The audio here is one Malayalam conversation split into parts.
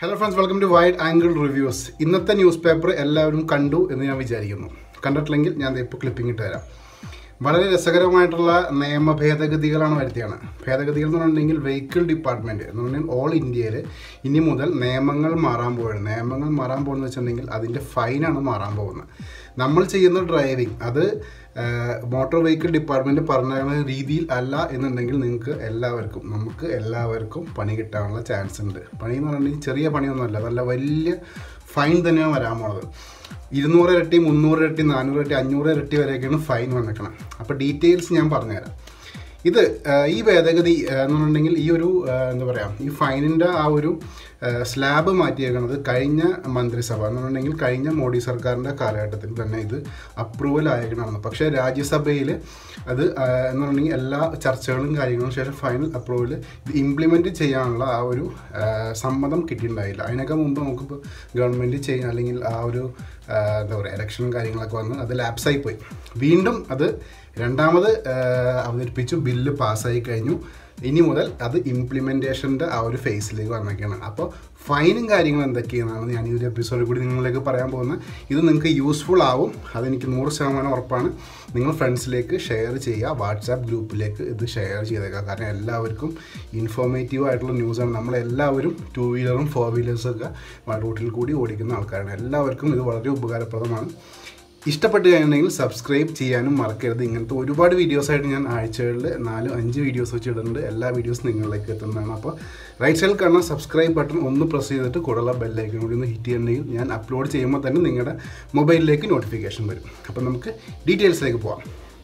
hello friends welcome to wide angle reviews ഇന്നത്തെ ന്യൂസ് പേപ്പർ എല്ലാവരും കണ്ടു എന്ന് ഞാൻ വിചാരിക്കുന്നു കണ്ടിട്ടില്ലെങ്കിൽ ഞാൻ ദേ ഇപ്പോൾ ക്ലിപ്പിംഗ് ഇട്ട് തരാം വളരെ രസകരമായിട്ടുള്ള നിയമ ഭേദഗതികളാണ് വരുത്തിയാണ് ഭേദഗതികൾ എന്ന് പറഞ്ഞിട്ടുണ്ടെങ്കിൽ വെഹിക്കിൾ ഡിപ്പാർട്ട്മെൻറ്റ് എന്ന് പറഞ്ഞാൽ ഓൾ ഇന്ത്യയിൽ ഇനി മുതൽ നിയമങ്ങൾ മാറാൻ പോകുന്നത് നിയമങ്ങൾ മാറാൻ പോകുന്നത് വെച്ചിട്ടുണ്ടെങ്കിൽ അതിൻ്റെ ഫൈനാണ് മാറാൻ പോകുന്നത് നമ്മൾ ചെയ്യുന്ന ഡ്രൈവിംഗ് അത് മോട്ടോർ വെഹിക്കിൾ ഡിപ്പാർട്ട്മെൻറ്റ് പറഞ്ഞ രീതിയിൽ അല്ല എന്നുണ്ടെങ്കിൽ നിങ്ങൾക്ക് എല്ലാവർക്കും നമുക്ക് എല്ലാവർക്കും പണി കിട്ടാനുള്ള ചാൻസ് ഉണ്ട് പണി എന്ന് പറഞ്ഞിട്ടുണ്ടെങ്കിൽ ചെറിയ പണിയൊന്നുമല്ല നല്ല വലിയ ഫൈൻ തന്നെയാണ് വരാൻ പോണത് ഇരുന്നൂറ് ഇരട്ടി മുന്നൂറ് ഇരട്ടി നാനൂറ് ഇരട്ടി അഞ്ഞൂറ് ഇരട്ടി വരെയൊക്കെയാണ് ഫൈൻ വന്നിക്കണം അപ്പോൾ ഡീറ്റെയിൽസ് ഞാൻ പറഞ്ഞുതരാം ഇത് ആ, ഈ ഭേദഗതി ആ, എന്ന് പറഞ്ഞിട്ടുണ്ടെങ്കിൽ ഈ ഒരു ആ, എന്താ പറയുക ഈ ഫൈനിൻ്റെ ആ ഒരു സ്ലാബ് മാറ്റിയേക്കുന്നത് കഴിഞ്ഞ മന്ത്രിസഭ എന്ന് പറഞ്ഞിട്ടുണ്ടെങ്കിൽ കഴിഞ്ഞ മോഡി സർക്കാരിൻ്റെ കാലഘട്ടത്തിൽ തന്നെ ഇത് അപ്രൂവൽ ആയേക്കണമെന്ന് പക്ഷേ രാജ്യസഭയിൽ അത് ആ, എന്ന് പറഞ്ഞിട്ടുണ്ടെങ്കിൽ എല്ലാ ചർച്ചകളും കാര്യങ്ങളും ശേഷം ഫൈനൽ അപ്രൂവൽ ഇത് ഇംപ്ലിമെൻറ്റ് ചെയ്യാനുള്ള ആ ഒരു ആ, സമ്മതം കിട്ടിയിട്ടുണ്ടായില്ല അതിനൊക്കെ മുമ്പ് നമുക്കിപ്പോൾ ഗവൺമെൻറ് ചെയ്യാൻ അല്ലെങ്കിൽ ആ ഒരു ആ, എന്താ പറയുക ഇലക്ഷനും കാര്യങ്ങളൊക്കെ വന്ന് അത് ലാപ്സായി പോയി വീണ്ടും അത് രണ്ടാമത് ആ, അവതരിപ്പിച്ചു ബില്ല് പാസ്സായി കഴിഞ്ഞു ഇനി മുതൽ അത് ഇംപ്ലിമെൻറ്റേഷൻ്റെ ആ ഒരു ഫേസിലേക്ക് വന്നേക്കാണ് അപ്പോൾ ഫൈനും കാര്യങ്ങളും എന്തൊക്കെയാണെന്നാണ് ഞാൻ ഈ ഒരു എപ്പിസോഡിൽ കൂടി നിങ്ങളിലേക്ക് പറയാൻ പോകുന്നത് ഇത് നിങ്ങൾക്ക് യൂസ്ഫുൾ ആവും അതെനിക്ക് നൂറ് ശതമാനം ഉറപ്പാണ് നിങ്ങൾ ഫ്രണ്ട്സിലേക്ക് ഷെയർ ചെയ്യുക വാട്സാപ്പ് ഗ്രൂപ്പിലേക്ക് ഇത് ഷെയർ ചെയ്തേക്കുക കാരണം എല്ലാവർക്കും ഇൻഫോർമേറ്റീവ് ആയിട്ടുള്ള ന്യൂസാണ് നമ്മളെല്ലാവരും ടു വീലറും ഫോർ വീലേഴ്സൊക്കെ റൂട്ടിൽ കൂടി ഓടിക്കുന്ന ആൾക്കാരാണ് എല്ലാവർക്കും ഇത് വളരെ ഉപകാരപ്രദമാണ് ഇഷ്ടപ്പെട്ട് കഴിഞ്ഞിട്ടുണ്ടെങ്കിൽ സബ്സ്ക്രൈബ് ചെയ്യാനും മറക്കരുത് ഇങ്ങനത്തെ ഒരുപാട് വീഡിയോസായിട്ട് ഞാൻ ആഴ്ചകളിൽ നാല് അഞ്ച് വീഡിയോസ് വെച്ച് ഇടുന്നുണ്ട് എല്ലാ വീഡിയോസും നിങ്ങളിലേക്ക് എത്തുന്നതാണ് അപ്പോൾ റൈറ്റ് സൈഡിൽ കാണുന്ന സബ്സ്ക്രൈബ് ബട്ടൺ ഒന്ന് പ്രസ് ചെയ്തിട്ട് കൂടുതലുള്ള ബെല്ലൈക്കൻ കൂടി ഒന്ന് ഹിറ്റ് ചെയ്യണമെങ്കിൽ ഞാൻ അപ്ലോഡ് ചെയ്യുമ്പോൾ തന്നെ നിങ്ങളുടെ മൊബൈലിലേക്ക് നോട്ടിഫിക്കേഷൻ വരും അപ്പോൾ നമുക്ക് ഡീറ്റെയിൽസിലേക്ക് പോവാം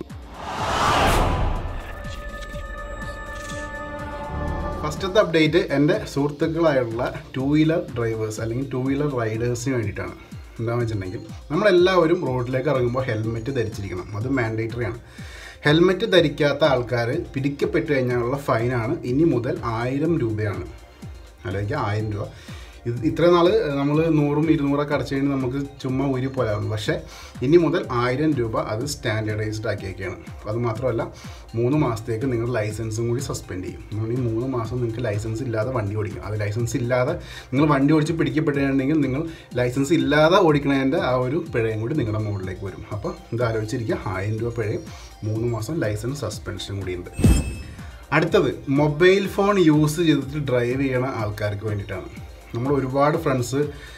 ഫസ്റ്റത്തെ അപ്ഡേറ്റ് എൻ്റെ സുഹൃത്തുക്കളായിട്ടുള്ള ടു വീലർ ഡ്രൈവേഴ്സ് അല്ലെങ്കിൽ ടു വീലർ റൈഡേഴ്സിന് വേണ്ടിയിട്ടാണ് എന്താണെന്ന് വെച്ചിട്ടുണ്ടെങ്കിൽ നമ്മളെല്ലാവരും റോഡിലേക്ക് ഇറങ്ങുമ്പോൾ ഹെൽമെറ്റ് ധരിച്ചിരിക്കണം അത് മാൻഡേറ്ററി ആണ് ഹെൽമെറ്റ് ധരിക്കാത്ത ആൾക്കാർ പിടിക്കപ്പെട്ട് കഴിഞ്ഞാലുള്ള ഫൈനാണ് ഇനി മുതൽ ആയിരം രൂപയാണ് അല്ലെങ്കിൽ ആയിരം രൂപ ഇത് ഇത്ര നാൾ നമ്മൾ നൂറും ഇരുന്നൂറൊക്കെ അടച്ചു കഴിഞ്ഞാൽ നമുക്ക് ചുമ്മാ ഊരി പോലാകുന്നു പക്ഷേ ഇനി മുതൽ ആയിരം രൂപ അത് സ്റ്റാൻഡേർഡൈസ്ഡ് ആക്കിയൊക്കെയാണ് അത് മാത്രമല്ല മൂന്ന് മാസത്തേക്ക് നിങ്ങൾ ലൈസൻസും കൂടി സസ്പെൻഡ് ചെയ്യും നമ്മൾ ഈ മൂന്ന് മാസം നിങ്ങൾക്ക് ലൈസൻസ് ഇല്ലാതെ വണ്ടി ഓടിക്കും അത് ലൈസൻസ് ഇല്ലാതെ നിങ്ങൾ വണ്ടി ഓടിച്ച് പിടിക്കപ്പെട്ടിട്ടുണ്ടെങ്കിൽ നിങ്ങൾ ലൈസൻസ് ഇല്ലാതെ ഓടിക്കുന്നതിൻ്റെ ആ ഒരു പിഴയും കൂടി നിങ്ങളുടെ മുകളിലേക്ക് വരും അപ്പോൾ ഇത് ആലോചിച്ചിരിക്കുക ആയിരം രൂപ പിഴയും മൂന്ന് മാസം ലൈസൻസ് സസ്പെൻഷനും കൂടിയുണ്ട് അടുത്തത് മൊബൈൽ ഫോൺ യൂസ് ചെയ്തിട്ട് ഡ്രൈവ് ചെയ്യണ ആൾക്കാർക്ക് വേണ്ടിയിട്ടാണ് നമ്മൾ ഒരുപാട് ഫ്രണ്ട്സ്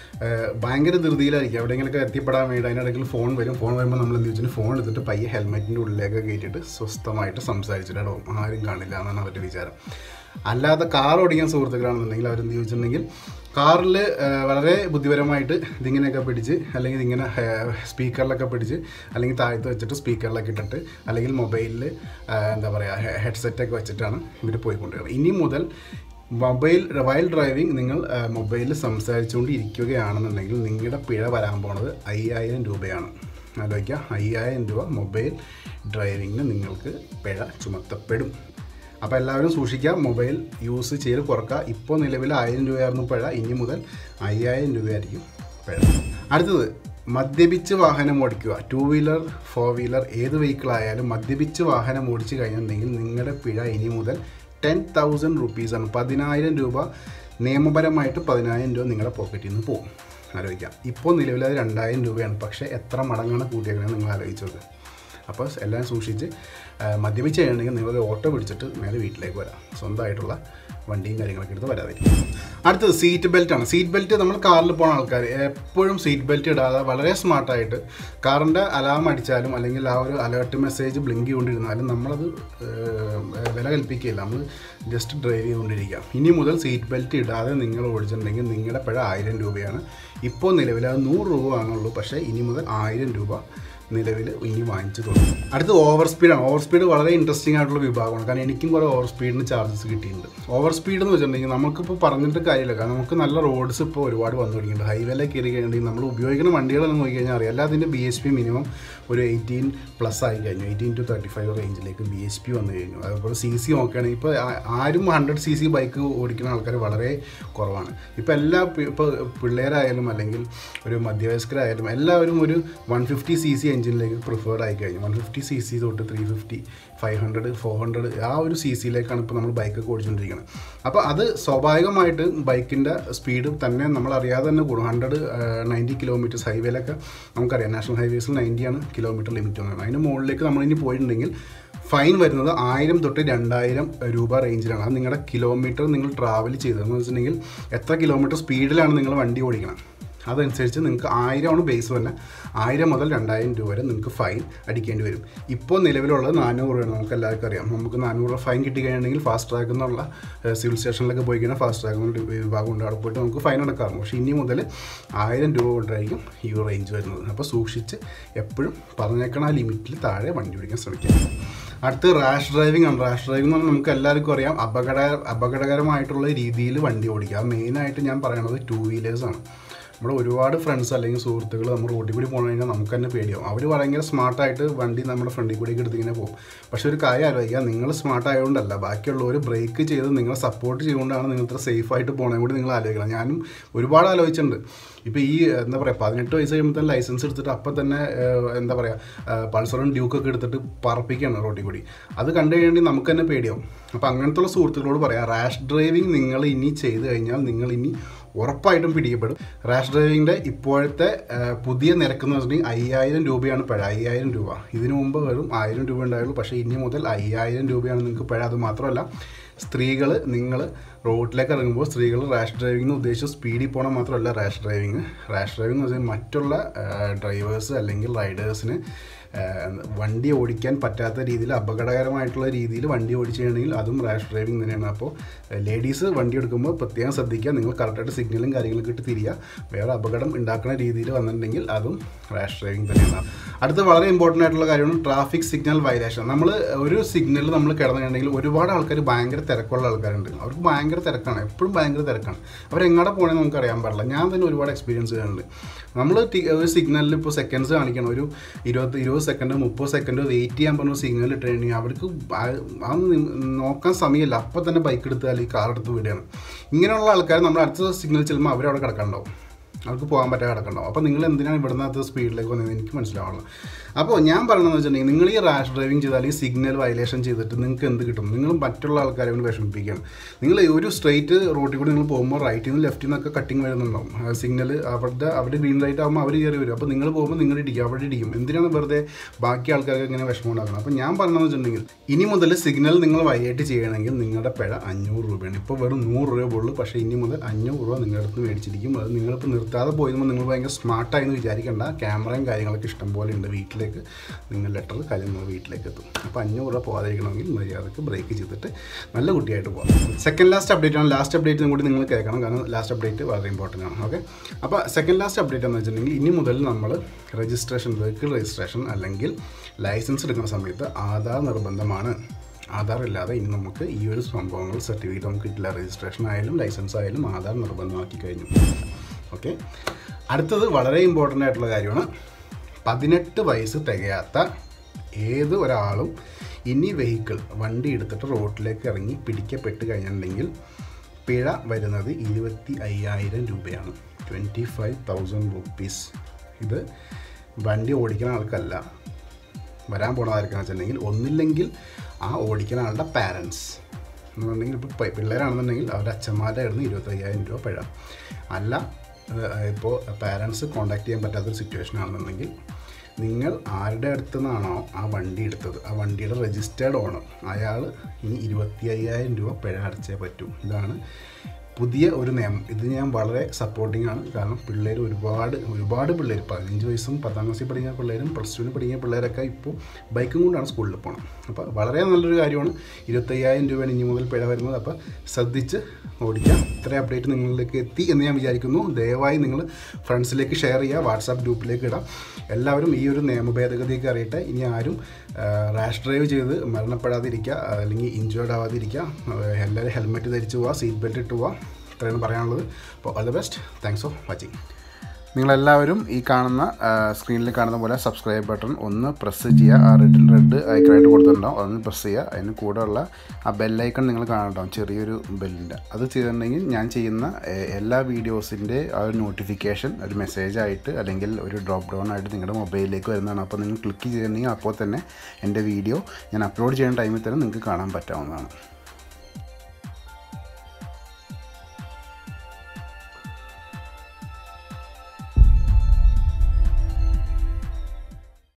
ഭയങ്കര ധൃതിയിലായിരിക്കും എവിടെയെങ്കിലുമൊക്കെ എത്തിപ്പെടാൻ വേണ്ടി അതിനിടയ്ക്ക് ഫോൺ വരും ഫോൺ വരുമ്പോൾ നമ്മൾ എന്ത് വെച്ചാൽ ഫോൺ എടുത്തിട്ട് പയ്യെ ഹെൽമെറ്റിൻ്റെ ഉള്ളിലേക്ക് കയറ്റിയിട്ട് സ്വസ്ഥമായിട്ട് സംസാരിച്ചിട്ട് പോകും ആരും കാണില്ല എന്നാണ് അവരുടെ വിചാരം അല്ലാതെ കാർ ഓടിക്കാൻ സുഹൃത്തുക്കളാണെന്നുണ്ടെങ്കിൽ അവരെന്ത് ചോദിച്ചിട്ടുണ്ടെങ്കിൽ കാറിൽ വളരെ ബുദ്ധിപരമായിട്ട് ഇതിങ്ങനെയൊക്കെ പിടിച്ച് അല്ലെങ്കിൽ ഇതിങ്ങനെ സ്പീക്കറിലൊക്കെ പിടിച്ച് അല്ലെങ്കിൽ താഴത്ത് വെച്ചിട്ട് സ്പീക്കറിലൊക്കെ ഇട്ടിട്ട് അല്ലെങ്കിൽ മൊബൈലിൽ എന്താ പറയുക ഹെഡ്സെറ്റൊക്കെ വെച്ചിട്ടാണ് ഇവർ പോയിക്കൊണ്ടിരിക്കുന്നത് ഇനി മുതൽ മൊബൈൽ വൈൽ ഡ്രൈവിംഗ് നിങ്ങൾ മൊബൈലിൽ സംസാരിച്ചുകൊണ്ട് ഇരിക്കുകയാണെന്നുണ്ടെങ്കിൽ നിങ്ങളുടെ പിഴ വരാൻ പോണത് അയ്യായിരം രൂപയാണ് ആലോചിക്കുക അയ്യായിരം രൂപ മൊബൈൽ ഡ്രൈവിങ്ങിന് നിങ്ങൾക്ക് പിഴ ചുമത്തപ്പെടും അപ്പോൾ എല്ലാവരും സൂക്ഷിക്കുക മൊബൈൽ യൂസ് ചെയ്ത് കുറക്കുക ഇപ്പോൾ നിലവിൽ ആയിരം രൂപയായിരുന്നു പിഴ ഇനി മുതൽ അയ്യായിരം രൂപയായിരിക്കും പിഴ അടുത്തത് മദ്യപിച്ച് വാഹനം ഓടിക്കുക ടു വീലർ ഫോർ വീലർ ഏത് വെഹിക്കിൾ ആയാലും മദ്യപിച്ച് വാഹനം ഓടിച്ചു കഴിഞ്ഞിട്ടുണ്ടെങ്കിൽ നിങ്ങളുടെ പിഴ ഇനി മുതൽ ടെൻ തൗസൻഡ് റുപ്പീസാണ് പതിനായിരം രൂപ നിയമപരമായിട്ട് പതിനായിരം രൂപ നിങ്ങളുടെ പോക്കറ്റിൽ നിന്ന് പോകും ആലോചിക്കാം ഇപ്പോൾ നിലവിൽ അത് രണ്ടായിരം രൂപയാണ് പക്ഷേ എത്ര മടങ്ങാണ് കൂട്ടിയേക്കണത് നിങ്ങൾ ആലോചിച്ചത് അപ്പോൾ എല്ലാം സൂക്ഷിച്ച് ആ, മദ്യപിച്ച് കഴിയണമെങ്കിൽ നിങ്ങൾ ഓട്ടോ പിടിച്ചിട്ട് നേരെ വീട്ടിലേക്ക് വരാം സ്വന്തമായിട്ടുള്ള വണ്ടിയും കാര്യങ്ങളൊക്കെ എടുത്ത് വരാതിരിക്കും അടുത്തത് സീറ്റ് ബെൽറ്റ് ആണ് സീറ്റ് ബെൽറ്റ് നമ്മൾ കാറിൽ പോകുന്ന ആൾക്കാർ എപ്പോഴും സീറ്റ് ബെൽറ്റ് ഇടാതെ വളരെ സ്മാർട്ടായിട്ട് കാറിൻ്റെ അലാം അടിച്ചാലും അല്ലെങ്കിൽ ആ ഒരു അലേർട്ട് മെസ്സേജ് ബ്ലിങ്ക് ചെയ്തുകൊണ്ടിരുന്നാലും നമ്മളത് ഏഹ്, വില കൽപ്പിക്കുകയില്ല നമ്മൾ ജസ്റ്റ് ഡ്രൈവ് ചെയ്തുകൊണ്ടിരിക്കുക ഇനി മുതൽ സീറ്റ് ബെൽറ്റ് ഇടാതെ നിങ്ങൾ ഓടിച്ചിട്ടുണ്ടെങ്കിൽ നിങ്ങളുടെ പിഴ ആയിരം രൂപയാണ് ഇപ്പോൾ നിലവിൽ അത് നൂറ് രൂപ വാങ്ങുള്ളൂ പക്ഷേ ഇനി മുതൽ ആയിരം രൂപ നിലവിൽ ഇനി വാങ്ങിച്ചു തുടങ്ങും അടുത്ത് ഓവർ സ്പീഡാണ് ഓവർ സ്പീഡ് വളരെ ഇൻട്രസ്റ്റിംഗ് ആയിട്ടുള്ള വിഭാഗമാണ് കാരണം എനിക്കും കുറേ ഓവർ സ്പീഡിന് ചാർജസ് കിട്ടിയിട്ടുണ്ട് ഓവർ സ്പീഡ് എന്ന് വെച്ചിട്ടുണ്ടെങ്കിൽ നമുക്കിപ്പോൾ പറഞ്ഞിട്ട് കാര്യമില്ല കാരണം നമുക്ക് നല്ല റോഡ്സ് ഇപ്പോൾ ഒരുപാട് വന്നു തുടങ്ങിയിട്ടുണ്ട് ഹൈവേയിലേക്ക് കയറി കഴിഞ്ഞിട്ടുണ്ടെങ്കിൽ നമ്മൾ ഉപയോഗിക്കുന്ന വണ്ടികളെന്ന് നോക്കി കഴിഞ്ഞാൽ അറിയാം എല്ലാത്തിൻ്റെ ബി എച്ച് പി മിനിമം ഒരു എയ്റ്റീൻ പ്ലസ് ആയി കഴിഞ്ഞു എയ്റ്റീൻ ടു തേർട്ടി ഫൈവ് റേഞ്ചിലേക്ക് ബി എച്ച് പി വന്നു കഴിഞ്ഞു അതുപോലെ സി സി നോക്കുകയാണെങ്കിൽ ഇപ്പോൾ ആരും ഹൺഡ്രഡ് സി സി ബൈക്ക് ഓടിക്കുന്ന ആൾക്കാർ വളരെ കുറവാണ് ഇപ്പോൾ എല്ലാ പി- ഇപ്പോൾ പിള്ളേരായാലും അല്ലെങ്കിൽ ഒരു മധ്യവയസ്കരായാലും എല്ലാവരും ഒരു വൺ ഫിഫ്റ്റി സി സി എഞ്ചിനിലേക്ക് പ്രിഫേർഡ് ആയി കഴിഞ്ഞു വൺ ഫിഫ്റ്റി സി സി തൊട്ട് three fifty five hundred four hundred ആ ഒരു സി സിയിലേക്കാണ് ഇപ്പോൾ നമ്മൾ ബൈക്കൊക്കെ ഓടിച്ചുകൊണ്ടിരിക്കുന്നത് അപ്പോൾ അത് സ്വാഭാവികമായിട്ട് ബൈക്കിൻ്റെ സ്പീഡ് തന്നെ നമ്മൾ അറിയാതെ തന്നെ കൂടും ഹൺഡ്രഡ് നയൻറ്റി കിലോമീറ്റേഴ്സ് ഹൈവേയിലൊക്കെ നമുക്കറിയാം നാഷണൽ ഹൈവേസിൽ നയൻറ്റിയാണ് കിലോമീറ്റർ ലിമിറ്റ് വന്നത് അതിന് മുകളിലേക്ക് നമ്മളിനി പോയിട്ടുണ്ടെങ്കിൽ ഫൈൻ വരുന്നത് ആയിരം തൊട്ട് രണ്ടായിരം രൂപ റേഞ്ചിലാണ് അത് നിങ്ങളുടെ കിലോമീറ്റർ നിങ്ങൾ ട്രാവൽ ചെയ്തതെന്ന് വെച്ചിട്ടുണ്ടെങ്കിൽ എത്ര കിലോമീറ്റർ സ്പീഡിലാണ് നിങ്ങൾ വണ്ടി ഓടിക്കണം അതനുസരിച്ച് നിങ്ങൾക്ക് ആയിരമാണ് ബേസ് തന്നെ ആയിരം മുതൽ രണ്ടായിരം രൂപ വരെ നിങ്ങൾക്ക് ഫൈൻ അടിക്കേണ്ടി വരും ഇപ്പോൾ നിലവിലുള്ളത് നാനൂറ് രൂപയാണ് നമുക്ക് എല്ലാവർക്കും അറിയാം നമുക്ക് നാനൂറ് രൂപ ഫൈൻ കിട്ടിക്കഴിഞ്ഞിട്ടുണ്ടെങ്കിൽ ഫാസ്റ്റ് ട്രാക്ക് എന്നുള്ള സിവിൽ സ്റ്റേഷനിലൊക്കെ പോയി കഴിഞ്ഞാൽ ഫാസ്റ്റ് ട്രാക്ക് എന്നുള്ള വിഭാഗം ഉണ്ട് അവിടെ പോയിട്ട് നമുക്ക് ഫൈൻ അടക്കാറുണ്ട് പക്ഷേ ഇനി മുതൽ ആയിരം രൂപ കൊണ്ടായിരിക്കും ഈ റേഞ്ച് വരുന്നത് അപ്പോൾ സൂക്ഷിച്ച് എപ്പോഴും പറഞ്ഞേക്കണ ആ ലിമിറ്റിൽ താഴെ വണ്ടി ഓടിക്കാൻ ശ്രമിക്കുക അടുത്ത് റാഷ് ഡ്രൈവിംഗ് ആണ് റാഷ് ഡ്രൈവിംഗ് എന്ന് പറഞ്ഞാൽ നമുക്ക് എല്ലാവർക്കും അറിയാം അപകട അപകടകരമായിട്ടുള്ള രീതിയിൽ വണ്ടി ഓടിക്കുക മെയിനായിട്ട് ഞാൻ പറയണത് ടൂ വീലേഴ്സാണ് നമ്മുടെ ഒരുപാട് ഫ്രണ്ട്സ് അല്ലെങ്കിൽ സുഹൃത്തുക്കൾ നമ്മൾ റോഡിൽ കൂടി പോകണം കഴിഞ്ഞാൽ നമുക്ക് തന്നെ പേടിയാവും അവർ ഭയങ്കര സ്മാർട്ടായിട്ട് വണ്ടി നമ്മുടെ ഫ്രണ്ടിൽ കൂടി എടുത്ത് ഇങ്ങനെ പോകും പക്ഷേ ഒരു കാര്യം ആലോചിക്കുക നിങ്ങൾ സ്മാർട്ട് ആയതുകൊണ്ടല്ല ബാക്കിയുള്ളവർ ബ്രേക്ക് ചെയ്ത് നിങ്ങളെ സപ്പോർട്ട് ചെയ്തുകൊണ്ടാണ് നിങ്ങൾ ഇത്ര സേഫായിട്ട് പോകണേ കൂടി നിങ്ങൾ ആലോചിക്കണം ഞാനും ഒരുപാട് ആലോചിച്ചിട്ടുണ്ട് ഇപ്പോൾ ഈ എന്താ പറയുക പതിനെട്ട് വയസ്സ് കഴിയുമ്പോൾ തന്നെ ലൈസൻസ് എടുത്തിട്ട് അപ്പം തന്നെ ഏഹ്, എന്താ പറയുക പൾസറും ഡ്യൂക്കൊക്കെ എടുത്തിട്ട് പറപ്പിക്കുകയാണ് റോഡിൽ കൂടി അത് കണ്ടു കഴിഞ്ഞാൽ നമുക്ക് തന്നെ പേടിയാവും അപ്പോൾ അങ്ങനത്തുള്ള സുഹൃത്തുക്കളോട് പറയാം റാഷ് ഡ്രൈവിംഗ് നിങ്ങൾ ഇനി ചെയ്ത് കഴിഞ്ഞാൽ നിങ്ങൾ ഇനി ഉറപ്പായിട്ടും പിടിക്കപ്പെടും റാഷ് ഡ്രൈവിങ്ങിൻ്റെ ഇപ്പോഴത്തെ ആ, പുതിയ നിരക്ക് എന്ന് വെച്ചിട്ടുണ്ടെങ്കിൽ അയ്യായിരം രൂപയാണ് പിഴ അയ്യായിരം രൂപ ഇതിനു മുമ്പ് വെറും ആയിരം രൂപ ഉണ്ടായുള്ളൂ പക്ഷേ ഇനി മുതൽ അയ്യായിരം രൂപയാണ് നിങ്ങൾക്ക് പിഴ അത് മാത്രമല്ല സ്ത്രീകൾ നിങ്ങൾ റോഡിലേക്ക് ഇറങ്ങുമ്പോൾ സ്ത്രീകൾ റാഷ് ഡ്രൈവിംഗ് ഉദ്ദേശിച്ച് സ്പീഡിൽ പോകണം മാത്രമല്ല റാഷ് ഡ്രൈവിങ് റാഷ് ഡ്രൈവിംഗ് എന്ന് വെച്ചാൽ മറ്റുള്ള ഡ്രൈവേഴ്സ് അല്ലെങ്കിൽ റൈഡേഴ്സിന് വണ്ടി ഓടിക്കാൻ പറ്റാത്ത രീതിയിൽ അപകടകരമായിട്ടുള്ള രീതിയിൽ വണ്ടി ഓടിച്ചു കഴിഞ്ഞാൽ അതും റാഷ് ഡ്രൈവിംഗ് തന്നെയാണ് അപ്പോൾ ലേഡീസ് വണ്ടി എടുക്കുമ്പോൾ പ്രത്യേകം ശ്രദ്ധിക്കുക നിങ്ങൾ കറക്റ്റായിട്ട് സിഗ്നലും കാര്യങ്ങളൊക്കെ ഇട്ട് തിരിയുക വേറെ അപകടം ഉണ്ടാക്കുന്ന രീതിയിൽ വന്നിട്ടുണ്ടെങ്കിൽ അതും റാഷ് ഡ്രൈവിംഗ് തന്നെയാണ് അടുത്ത വളരെ ഇമ്പോർട്ടൻ്റ് ആയിട്ടുള്ള കാര്യമാണ് ട്രാഫിക് സിഗ്നൽ വയലേഷൻ നമ്മൾ ഒരു സിഗ്നലിൽ നമ്മൾ കിടന്നിട്ടുണ്ടെങ്കിൽ ഒരുപാട് ആൾക്കാർ ഭയങ്കര തിരക്കുള്ള ആൾക്കാരുണ്ട് അവർക്ക് ഭയങ്കര തിരക്കാണ് എപ്പോഴും ഭയങ്കര തിരക്കാണ് അവരെങ്ങടെ പോകണമെന്ന് നമുക്ക് അറിയാൻ പാടില്ല ഞാൻ തന്നെ ഒരുപാട് എക്സ്പീരിയൻസ് ചെയ്യുന്നുണ്ട് നമ്മൾ ഒരു സിഗ്നലിൽ ഇപ്പോൾ സെക്കൻഡ്സ് കാണിക്കണം ഒരു ഇരുപത്തി ഇരുപത് സെക്കൻഡ് മുപ്പത് സെക്കൻഡ് വെയിറ്റ് ചെയ്യാൻ പറഞ്ഞ സിഗ്നൽ ഇട്ടുകഴിഞ്ഞാൽ അവർക്ക് ആ- ആ നി- നോക്കാൻ സമയമില്ല അപ്പോൾ തന്നെ ബൈക്ക് എടുത്ത് അല്ലെങ്കിൽ കാർ എടുത്ത് വിടുകയാണ് ഇങ്ങനെയുള്ള ആൾക്കാർ നമ്മൾ അടുത്ത സിഗ്നൽ ചെല്ലുമ്പോൾ അവരവിടെ കിടക്കണ്ടാവും അവർക്ക് പോകാൻ പറ്റാതെ കിടക്കണ്ടാവും അപ്പോൾ നിങ്ങൾ എന്തിനാണ് ഇവിടുന്ന് സ്പീഡിലേക്ക് വന്നത് എനിക്ക് മനസ്സിലാവുള്ളൂ അപ്പോൾ ഞാൻ പറയണമെന്ന് വെച്ചിട്ടുണ്ടെങ്കിൽ നിങ്ങൾ ഈ റാഷ് ഡ്രൈവിംഗ് ചെയ്താൽ ഈ സിഗ്നൽ വയലേഷൻ ചെയ്തിട്ട് നിങ്ങൾക്ക് എന്ത് കിട്ടും നിങ്ങൾ മറ്റുള്ള ആൾക്കാരെ കൊണ്ട് വിഷമിപ്പിക്കുകയാണ് നിങ്ങൾ ഒരു സ്ട്രെയിറ്റ് റോഡിൽ കൂടി നിങ്ങൾ പോകുമ്പോൾ റൈറ്റിൽ നിന്ന് ലെഫ്റ്റിൽ നിന്നൊക്കെ കട്ടിങ് വരുന്നുണ്ടാവും സിഗ്നൽ അവരുടെ അവിടെ ഗ്രീൻ ലൈറ്റ് ആകുമ്പോൾ അവർ കയറി വരും അപ്പോൾ നിങ്ങൾ പോകുമ്പോൾ നിങ്ങൾ ഇടിക്കും അവിടെ ഇടിക്കും എന്തിനാണ് വെറുതെ ബാക്കി ആൾക്കാർക്ക് ഇങ്ങനെ വിഷമം ഉണ്ടാക്കണം അപ്പോൾ ഞാൻ പറഞ്ഞതെന്ന് വെച്ചിട്ടുണ്ടെങ്കിൽ ഇനി മുതൽ സിഗ്നൽ നിങ്ങൾ വൈകിട്ട് ചെയ്യണമെങ്കിൽ നിങ്ങളുടെ പിഴ അഞ്ഞൂറ് രൂപയാണ് ഇപ്പോൾ വെറും നൂറ് രൂപ ഉള്ളൂ പക്ഷേ ഇനി മുതൽ അഞ്ഞൂറ് രൂപ നിങ്ങളുടെ അടുത്ത് മേടിച്ചിരിക്കും അത് നിങ്ങളിപ്പോൾ നിർത്താതെ പോയതുമ്പോൾ നിങ്ങൾ ഭയങ്കര സ്മാർട്ടായി എന്ന് വിചാരിക്കേണ്ട ക്യാമറയും കാര്യങ്ങളൊക്കെ ഇഷ്ടം പോലെ ഉണ്ട് വീട്ടിലേക്ക് നിങ്ങൾ ലെറ്റർ കാര്യം നിങ്ങൾ വീട്ടിലേക്ക് എത്തും അപ്പോൾ അഞ്ഞൂറ് രൂപ പോകാതിരിക്കണമെങ്കിൽ മര്യാദക്ക് ബ്രേക്ക് ചെയ്തിട്ട് നല്ല കുട്ടിയായിട്ട് പോകാം സെക്കൻഡ് ലാസ്റ്റ് അപ്ഡേറ്റ് ആണ് ലാസ്റ്റ് അപ്ഡേറ്റ് കൂടി നിങ്ങൾ കേൾക്കണം കാരണം ലാസ്റ്റ് അപ്ഡേറ്റ് വളരെ ഇമ്പോർട്ടൻ്റ് ആണ് ഓക്കെ അപ്പോൾ സെക്കൻഡ് ലാസ്റ്റ് അപ്ഡേറ്റ് എന്ന് വെച്ചിട്ടുണ്ടെങ്കിൽ ഇനി മുതൽ നമ്മൾ രജിസ്ട്രേഷൻ വെഹിക്കിൾ രജിസ്ട്രേഷൻ അല്ലെങ്കിൽ ലൈസൻസ് എടുക്കുന്ന സമയത്ത് ആധാർ നിർബന്ധമാണ് ആധാർ ഇല്ലാതെ ഇനി നമുക്ക് ഈ ഒരു സംഭവങ്ങൾ സർട്ടിഫിക്കറ്റ് നമുക്ക് കിട്ടില്ല രജിസ്ട്രേഷൻ ആയാലും ലൈസൻസ് ആയാലും ആധാർ നിർബന്ധമാക്കി കഴിഞ്ഞു ഓക്കെ അടുത്തത് വളരെ ഇമ്പോർട്ടൻ്റ് ആയിട്ടുള്ള കാര്യമാണ് പതിനെട്ട് വയസ്സ് തികയാത്ത ഏത് ഒരാളും ഇനി വെഹിക്കിൾ വണ്ടി എടുത്തിട്ട് റോഡിലേക്ക് ഇറങ്ങി പിടിക്കപ്പെട്ട് കഴിഞ്ഞിട്ടുണ്ടെങ്കിൽ പിഴ വരുന്നത് ഇരുപത്തി അയ്യായിരം രൂപയാണ് ട്വൻറ്റി ഫൈവ് തൗസൻഡ് റുപ്പീസ് ഇത് വണ്ടി ഓടിക്കുന്ന ആൾക്കല്ല വരാൻ പോണതായിരിക്കണം വെച്ചിട്ടുണ്ടെങ്കിൽ ഒന്നില്ലെങ്കിൽ ആ ഓടിക്കുന്ന ആളുടെ പാരൻസ് എന്നുണ്ടെങ്കിൽ ഇപ്പോൾ പിള്ളേരാണെന്നുണ്ടെങ്കിൽ അവരുടെ അച്ഛന്മാരുടെ ആയിരുന്നു ഇരുപത്തയ്യായിരം രൂപ പിഴ അല്ല ഇപ്പോൾ പാരൻസ് കോണ്ടാക്ട് ചെയ്യാൻ പറ്റാത്തൊരു സിറ്റുവേഷൻ ആണെന്നുണ്ടെങ്കിൽ നിങ്ങൾ ആരുടെ അടുത്തു നിന്നാണോ ആ വണ്ടി എടുത്തത് ആ വണ്ടിയുടെ രജിസ്റ്റേർഡ് ഓണർ അയാൾ ഇനി ഇരുപത്തി അയ്യായിരം രൂപ പിഴ അടച്ചേ പറ്റൂ ഇതാണ് പുതിയ ഒരു നിയമം ഇത് ഞാൻ വളരെ സപ്പോർട്ടിംഗ് ആണ് കാരണം പിള്ളേർ ഒരുപാട് ഒരുപാട് പിള്ളേർ പതിനഞ്ച് വയസ്സും പത്താം ക്ലാസ്സിൽ പഠിക്കുന്ന പിള്ളേരും പ്ലസ് ടുവിന് പഠിക്കുന്ന പിള്ളേരൊക്കെ ഇപ്പോൾ ബൈക്കും കൊണ്ടാണ് സ്കൂളിൽ പോകണം അപ്പോൾ വളരെ നല്ലൊരു കാര്യമാണ് ഇരുപത്തയ്യായിരം രൂപയാണ് ഇനി മുതൽ പിഴ വരുന്നത് അപ്പോൾ ശ്രദ്ധിച്ച് ഓടിക്കാം ഇത്രയും അപ്ഡേറ്റ് നിങ്ങളിലേക്ക് എത്തി എന്ന് ഞാൻ വിചാരിക്കുന്നു ദയവായി നിങ്ങൾ ഫ്രണ്ട്സിലേക്ക് ഷെയർ ചെയ്യുക വാട്സാപ്പ് ഗ്രൂപ്പിലേക്ക് ഇടാം എല്ലാവരും ഈ ഒരു നിയമ ഭേദഗതിയൊക്കെ അറിയട്ടെ ഇനി ആരും റാഷ് ഡ്രൈവ് ചെയ്ത് മരണപ്പെടാതിരിക്കുക അല്ലെങ്കിൽ ഇഞ്ചേർഡ് ആവാതിരിക്കുക എല്ലാവരും ഹെൽമെറ്റ് ധരിച്ച് പോവുക സീറ്റ് ബെൽറ്റ് ഇട്ട് പോവുക ഇത്രയാണ് പറയാനുള്ളത് അപ്പോൾ all the best thanks for watching നിങ്ങളെല്ലാവരും ഈ കാണുന്ന സ്ക്രീനിൽ കാണുന്ന പോലെ സബ്സ്ക്രൈബ് ബട്ടൺ ഒന്ന് പ്രസ് ചെയ്യുക ആ റെഡിൽ റെഡ് ഐക്കണായിട്ട് കൊടുത്തിട്ടുണ്ടാവും അതൊന്ന് പ്രസ് ചെയ്യുക അതിന് കൂടെയുള്ള ആ ബെല്ലൈക്കൺ നിങ്ങൾ കാണുന്നുണ്ടാവും ചെറിയൊരു ബെല്ലിൻ്റെ അത് ചെയ്തിട്ടുണ്ടെങ്കിൽ ഞാൻ ചെയ്യുന്ന ഏഹ്, എല്ലാ വീഡിയോസിൻ്റെ ആ ഒരു നോട്ടിഫിക്കേഷൻ ഒരു മെസ്സേജ് ആയിട്ട് അല്ലെങ്കിൽ ഒരു ഡ്രോപ്പ് ഡൗൺ ആയിട്ട് നിങ്ങളുടെ മൊബൈലിലേക്ക് വരുന്നതാണ് അപ്പോൾ നിങ്ങൾ ക്ലിക്ക് ചെയ്തിട്ടുണ്ടെങ്കിൽ അപ്പോൾ തന്നെ എൻ്റെ വീഡിയോ ഞാൻ അപ്ലോഡ് ചെയ്യുന്ന ടൈമിൽ തന്നെ നിങ്ങൾക്ക് കാണാൻ പറ്റാവുന്നതാണ്